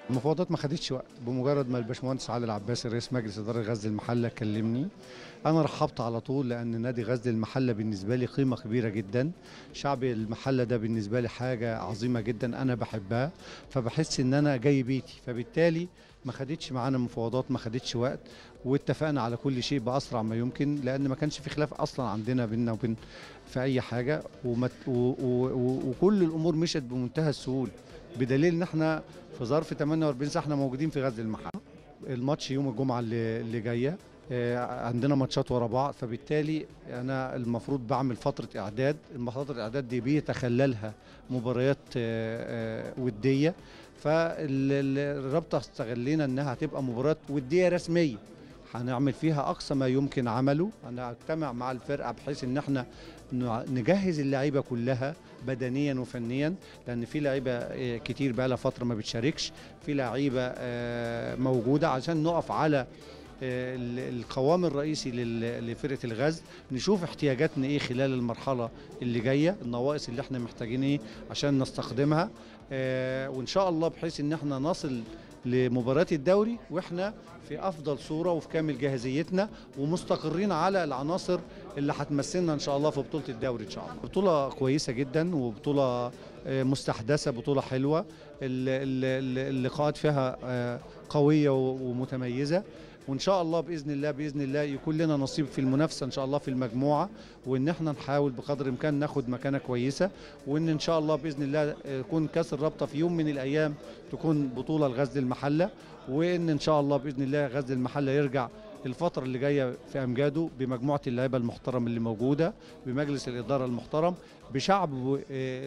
المفاوضات ما خدتش وقت بمجرد ما الباشمهندس علي العباسي رئيس مجلس اداره غزل المحله كلمني انا رحبت على طول لان نادي غزل المحله بالنسبه لي قيمه كبيره جدا شعب المحله ده بالنسبه لي حاجه عظيمه جدا انا بحبها فبحس ان انا جاي بيتي فبالتالي ما خدتش معانا مفاوضات ما خدتش وقت واتفقنا على كل شيء باسرع ما يمكن لان ما كانش في خلاف اصلا عندنا بيننا وبين في اي حاجه ومت و و و وكل الامور مشت بمنتهى السهوله بدليل ان احنا في ظرف 48 ساعه احنا موجودين في غزل المحل الماتش يوم الجمعه اللي, اللي جايه آه، عندنا ماتشات ورا بعض فبالتالي انا المفروض بعمل فتره اعداد فتره الاعداد دي بيتخللها مباريات آه، آه، وديه فالرابطه استغلينا انها هتبقى مباريات وديه رسميه هنعمل فيها اقصى ما يمكن عمله انا اجتمع مع الفرقه بحيث ان احنا نع- نجهز اللعيبه كلها بدنيا وفنيا لان في لعيبه آه، كتير بقى لها فتره ما بتشاركش في لعيبه آه، موجوده عشان نقف على آه، ال- القوام الرئيسي لل- لفرقه الغزل نشوف احتياجاتنا ايه خلال المرحله اللي جايه النواقص اللي احنا محتاجين ايه عشان نستخدمها آه، وان شاء الله بحيث ان احنا نصل لمباريات الدوري واحنا في افضل صوره وفي كامل جاهزيتنا ومستقرين على العناصر اللي هتمثلنا ان شاء الله في بطوله الدوري ان شاء الله. بطوله كويسه جدا وبطوله آه، مستحدثه بطوله حلوه ال- ال- ال- اللقاءات فيها آه، قويه و- ومتميزه وان شاء الله باذن الله باذن الله يكون لنا نصيب في المنافسه ان شاء الله في المجموعه وان احنا نحاول بقدر الامكان ناخد مكانه كويسه وان ان شاء الله باذن الله آه، يكون كاس الرابطه في يوم من الايام تكون بطوله لغزل المحله وان ان شاء الله باذن الله غزل المحله يرجع الفترة اللي جاية في أمجاده بمجموعة اللعيبة المحترم اللي موجودة بمجلس الإدارة المحترم بشعب آه،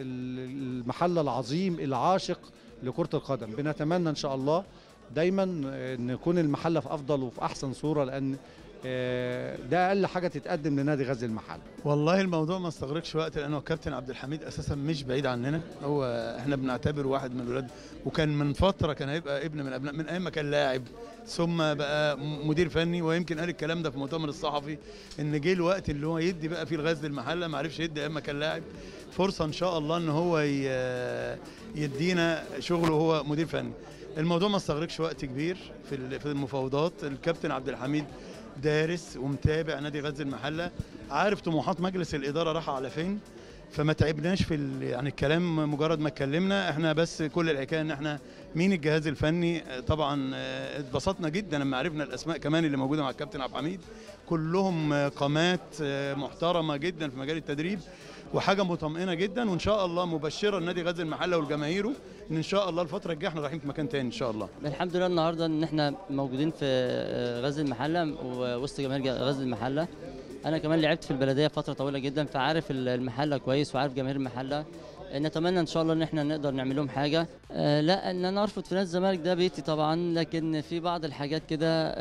المحلة العظيم العاشق لكرة القدم بنتمنى إن شاء الله دايما آه، نكون المحلة في أفضل وفي أحسن صورة لأن آه، ده أقل حاجة تتقدم لنادي غزل المحل والله الموضوع ما استغرقش وقت لانه كابتن عبد الحميد اساسا مش بعيد عننا هو احنا بنعتبره واحد من الولاد وكان من فتره كان هيبقى ابن من ابناء من ايام ما كان لاعب ثم بقى م- مدير فني ويمكن قال الكلام ده في المؤتمر الصحفي ان جه الوقت اللي هو يدي بقى فيه الغزل المحله ما عرفش يدي ايام ما كان لاعب فرصه ان شاء الله ان هو ي- يدينا شغله وهو مدير فني الموضوع ما استغرقش وقت كبير في ال- في المفاوضات الكابتن عبد الحميد دارس ومتابع نادي غزل المحله عارف طموحات مجلس الاداره رايحه على فين فما تعبناش في ال- يعني الكلام مجرد ما اتكلمنا احنا بس كل الحكايه ان احنا مين الجهاز الفني آه، طبعا آه، اتبسطنا جدا لما عرفنا الاسماء كمان اللي موجوده مع الكابتن عبد الحميد كلهم آه، قامات آه، محترمه جدا في مجال التدريب وحاجه مطمئنه جدا وان شاء الله مبشره لنادي غزل المحله والجماهيره ان ان شاء الله الفتره الجايه احنا رايحين في مكان تاني ان شاء الله الحمد لله النهارده ان احنا موجودين في آه، غزل المحله ووسط جماهير جا- غزل المحله انا كمان لعبت في البلديه فتره طويله جدا فعارف ال- المحله كويس وعارف جماهير المحله نتمنى ان شاء الله ان احنا نقدر نعمل لهم حاجه آه لا ان انا ارفض في نادي الزمالك ده بيتي طبعا لكن في بعض الحاجات كده آه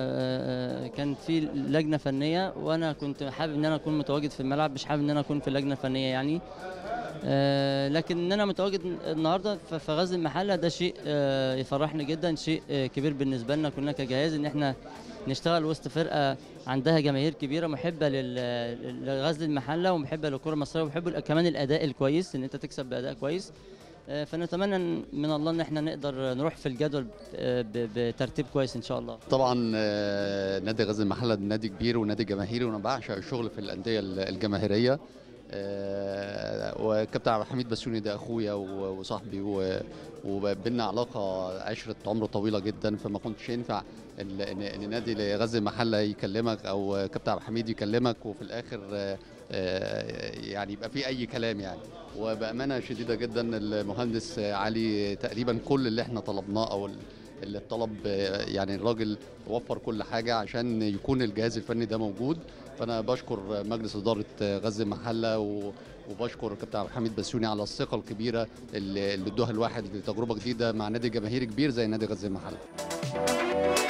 آه، كان في لجنه فنيه وانا كنت حابب ان انا اكون متواجد في الملعب مش حابب ان انا اكون في اللجنه الفنيه يعني آه، لكن ان انا متواجد النهارده ف- في غزل المحله ده شيء آه، يفرحني جدا شيء آه، كبير بالنسبه لنا كلنا كجهاز ان احنا نشتغل وسط فرقه عندها جماهير كبيره محبه لل- لغزل المحله ومحبه للكره المصريه ومحبه كمان الاداء الكويس ان انت تكسب باداء كويس آه، فنتمنى إن- من الله ان احنا نقدر نروح في الجدول آه، ب- بترتيب كويس ان شاء الله طبعا آه، نادي غزل المحله نادي كبير ونادي جماهيري وانا بعشق الشغل في الانديه الجماهيريه آه، وكابتن عبد الحميد بسيوني ده اخويا و- وصاحبي و- وبينا علاقه عشره عمر طويله جدا فما كنتش ينفع ال- ان إن نادي غزل المحله يكلمك او كابتن عبد الحميد يكلمك وفي الاخر آه، آه، يعني يبقى في اي كلام يعني وبامانه شديده جدا المهندس علي تقريبا كل اللي احنا طلبناه او ال- اللي الطلب آه، يعني الراجل وفر كل حاجه عشان يكون الجهاز الفني ده موجود فانا بشكر مجلس اداره غزل المحله و- وبشكر كابتن عبد الحميد بسيوني على الثقه الكبيره اللي اللي ادوها الواحد لتجربه جديده مع نادي جماهيري كبير زي نادي غزل المحله